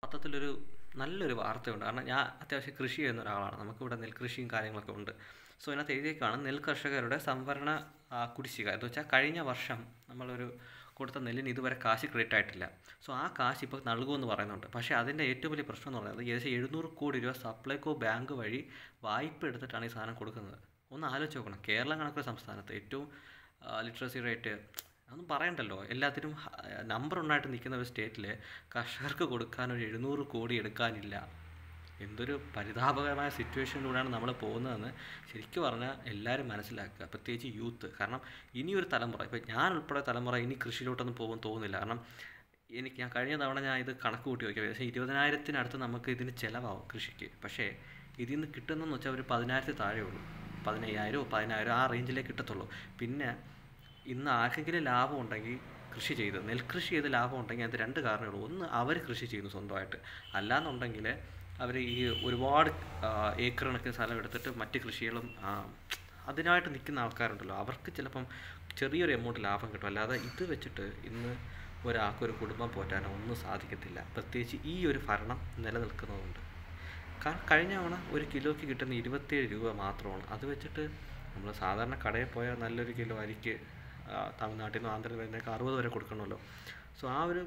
മൊത്തത്തിലൊരു നല്ലൊരു വാർത്തയുണ്ട് കാരണം ഞാൻ അത്യാവശ്യം കൃഷി ചെയ്യുന്ന ഒരാളാണ് നമുക്കിവിടെ നെൽകൃഷിയും കാര്യങ്ങളൊക്കെ ഉണ്ട് സോ ഇതിനകത്ത് എഴുതിയേക്കാണ് നെൽ കർഷകരുടെ സംവരണ ആ, കുടിശ്ശിക എന്ന് വെച്ചാൽ കഴിഞ്ഞ വർഷം നമ്മളൊരു കൊടുത്ത നെല്ലിന് ഇതുവരെ കാശ് ക്രെഡിറ്റ് ആയിട്ടില്ല സോ ആ കാശ് ഇപ്പോൾ നൽകുമെന്ന് പറയുന്നുണ്ട് പക്ഷേ അതിൻ്റെ ഏറ്റവും വലിയ പ്രശ്നം എന്ന് പറയുന്നത് ഏകദേശം എഴുന്നൂറ് കോടി രൂപ സപ്ലൈകോ ബാങ്ക് വഴി വായ്പ എടുത്തിട്ടാണ് ഈ സാധനം കൊടുക്കുന്നത് ഒന്ന് ആലോചിച്ച് നോക്കണം കേരളം കണക്കൊരു സംസ്ഥാനത്ത് ഏറ്റവും ലിറ്ററസി റേറ്റ് അതൊന്നും പറയണ്ടല്ലോ എല്ലാത്തിനും നമ്പർ ഒന്നായിട്ട് നിൽക്കുന്ന ഒരു സ്റ്റേറ്റിൽ കർഷകർക്ക് കൊടുക്കാൻ ഒരു എഴുന്നൂറ് കോടി എടുക്കാനില്ല എന്തൊരു പരിതാപകരമായ സിറ്റുവേഷനിലൂടെയാണ് നമ്മൾ പോകുന്നതെന്ന് ശരിക്കും പറഞ്ഞാൽ എല്ലാവരും മനസ്സിലാക്കുക പ്രത്യേകിച്ച് യൂത്ത് കാരണം ഇനിയൊരു തലമുറ ഇപ്പോൾ ഞാൻ ഉൾപ്പെടെ തലമുറ ഇനി കൃഷിയിലോട്ടൊന്നും പോകുമെന്ന് തോന്നുന്നില്ല കാരണം എനിക്ക് ഞാൻ കഴിഞ്ഞ തവണ ഞാൻ ഇത് കണക്ക് കൂട്ടി നോക്കി ഏകദേശം ഇരുപതിനായിരത്തിനടുത്ത് നമുക്ക് ഇതിന് ചിലവാകും കൃഷിക്ക് പക്ഷേ ഇതിൽ നിന്ന് കിട്ടുന്നതെന്ന് വെച്ചാൽ ഒരു പതിനായിരത്തി താഴെ ഉള്ളൂ പതിനയ്യായിരമോ പതിനായിരം ആ റേഞ്ചിലേ കിട്ടത്തുള്ളൂ പിന്നെ ഇന്ന് ആർക്കെങ്കിലും ലാഭം ഉണ്ടെങ്കിൽ കൃഷി ചെയ്ത് നെൽകൃഷി ചെയ്ത് ലാഭം ഉണ്ടെങ്കിൽ അത് രണ്ട് കാരണങ്ങളുള്ളൂ ഒന്ന് അവർ കൃഷി ചെയ്യുന്നു സ്വന്തമായിട്ട് അല്ലാന്നുണ്ടെങ്കിൽ അവർ ഈ ഒരുപാട് ഏക്കർ കണക്കിന് സ്ഥലം എടുത്തിട്ട് മറ്റ് കൃഷികളും ആ, അതിനായിട്ട് നിൽക്കുന്ന ആൾക്കാരുണ്ടല്ലോ അവർക്ക് ചിലപ്പം ചെറിയൊരു എമൗണ്ട് ലാഭം കിട്ടും അല്ലാതെ ഇത് വെച്ചിട്ട് ഇന്ന് ഒരാൾക്കൊരു കുടുംബം പോറ്റാനോ ഒന്നും സാധിക്കത്തില്ല പ്രത്യേകിച്ച് ഈ ഒരു ഭരണം നിലനിൽക്കുന്നതുകൊണ്ട് കാരണം കഴിഞ്ഞ തവണ ഒരു കിലോയ്ക്ക് കിട്ടുന്ന ഇരുപത്തേഴ് രൂപ മാത്രമാണ് അത് വെച്ചിട്ട് നമ്മൾ സാധാരണ കടയിൽ പോയാൽ നല്ലൊരു കിലോ അരിക്ക് ആ, തമിഴ്നാട്ടിൽ നിന്ന് ആന്ധ്രയിൽ വരുന്നതൊക്കെ അറുപത് വരെ കൊടുക്കണമല്ലോ സോ ആ ഒരു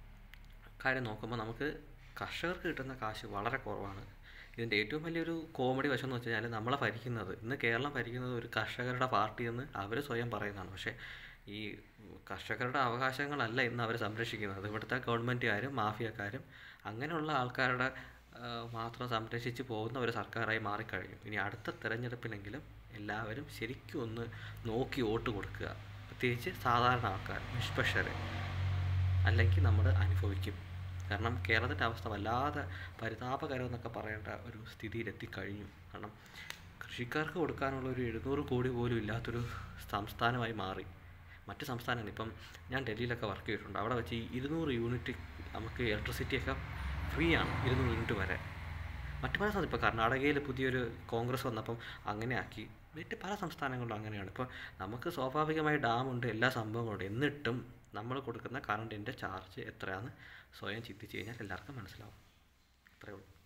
കാര്യം നോക്കുമ്പോൾ നമുക്ക് കർഷകർക്ക് കിട്ടുന്ന കാശ് വളരെ കുറവാണ് ഇതിൻ്റെ ഏറ്റവും വലിയൊരു കോമഡി വശം എന്ന് വെച്ച് കഴിഞ്ഞാൽ നമ്മളെ ഭരിക്കുന്നത് ഇന്ന് കേരളം ഭരിക്കുന്നത് ഒരു കർഷകരുടെ പാർട്ടി എന്ന് അവർ സ്വയം പറയുന്നതാണ് പക്ഷേ ഈ കർഷകരുടെ അവകാശങ്ങളല്ല ഇന്ന് അവർ സംരക്ഷിക്കുന്നത് ഇവിടുത്തെ ഗവൺമെൻറ്റുകാരും മാഫിയക്കാരും അങ്ങനെയുള്ള ആൾക്കാരുടെ ആ, മാത്രം സംരക്ഷിച്ച് പോകുന്ന ഒരു സർക്കാരായി മാറിക്കഴിഞ്ഞു ഇനി അടുത്ത തെരഞ്ഞെടുപ്പിനെങ്കിലും എല്ലാവരും ശരിക്കും ഒന്ന് നോക്കി വോട്ട് കൊടുക്കുക പ്രത്യേകിച്ച് സാധാരണ ആൾക്കാർ നിഷ്പക്ഷരെ അല്ലെങ്കിൽ നമ്മൾ അനുഭവിക്കും കാരണം കേരളത്തിൻ്റെ അവസ്ഥ വല്ലാതെ പരിതാപകരം എന്നൊക്കെ പറയേണ്ട ഒരു സ്ഥിതിയിലെത്തിക്കഴിഞ്ഞു കാരണം കൃഷിക്കാർക്ക് കൊടുക്കാനുള്ള ഒരു എഴുന്നൂറ് കോടി പോലും ഇല്ലാത്തൊരു സംസ്ഥാനമായി മാറി മറ്റ് സംസ്ഥാനങ്ങൾ ഇപ്പം ഞാൻ ഡൽഹിയിലൊക്കെ വർക്ക് ചെയ്തിട്ടുണ്ട് അവിടെ വെച്ച് ഈ ഇരുന്നൂറ് യൂണിറ്റ് നമുക്ക് ഇലക്ട്രിസിറ്റിയൊക്കെ ഫ്രീ ആണ് ഇരുന്നൂറ് യൂണിറ്റ് വരെ മറ്റു പല സംസ്ഥാനം ഇപ്പോൾ കർണാടകയിൽ പുതിയൊരു കോൺഗ്രസ് വന്നപ്പം അങ്ങനെ ആക്കി മറ്റ് പല സംസ്ഥാനങ്ങളിലും അങ്ങനെയാണ് ഇപ്പോൾ നമുക്ക് സ്വാഭാവികമായി ഡാമുണ്ട് എല്ലാ സംഭവങ്ങളുണ്ട് എന്നിട്ടും നമ്മൾ കൊടുക്കുന്ന കറണ്ടിൻ്റെ ചാർജ് എത്രയാണെന്ന് സ്വയം ചിന്തിച്ച് കഴിഞ്ഞാൽ എല്ലാവർക്കും മനസ്സിലാവും അത്രയേ ഉള്ളൂ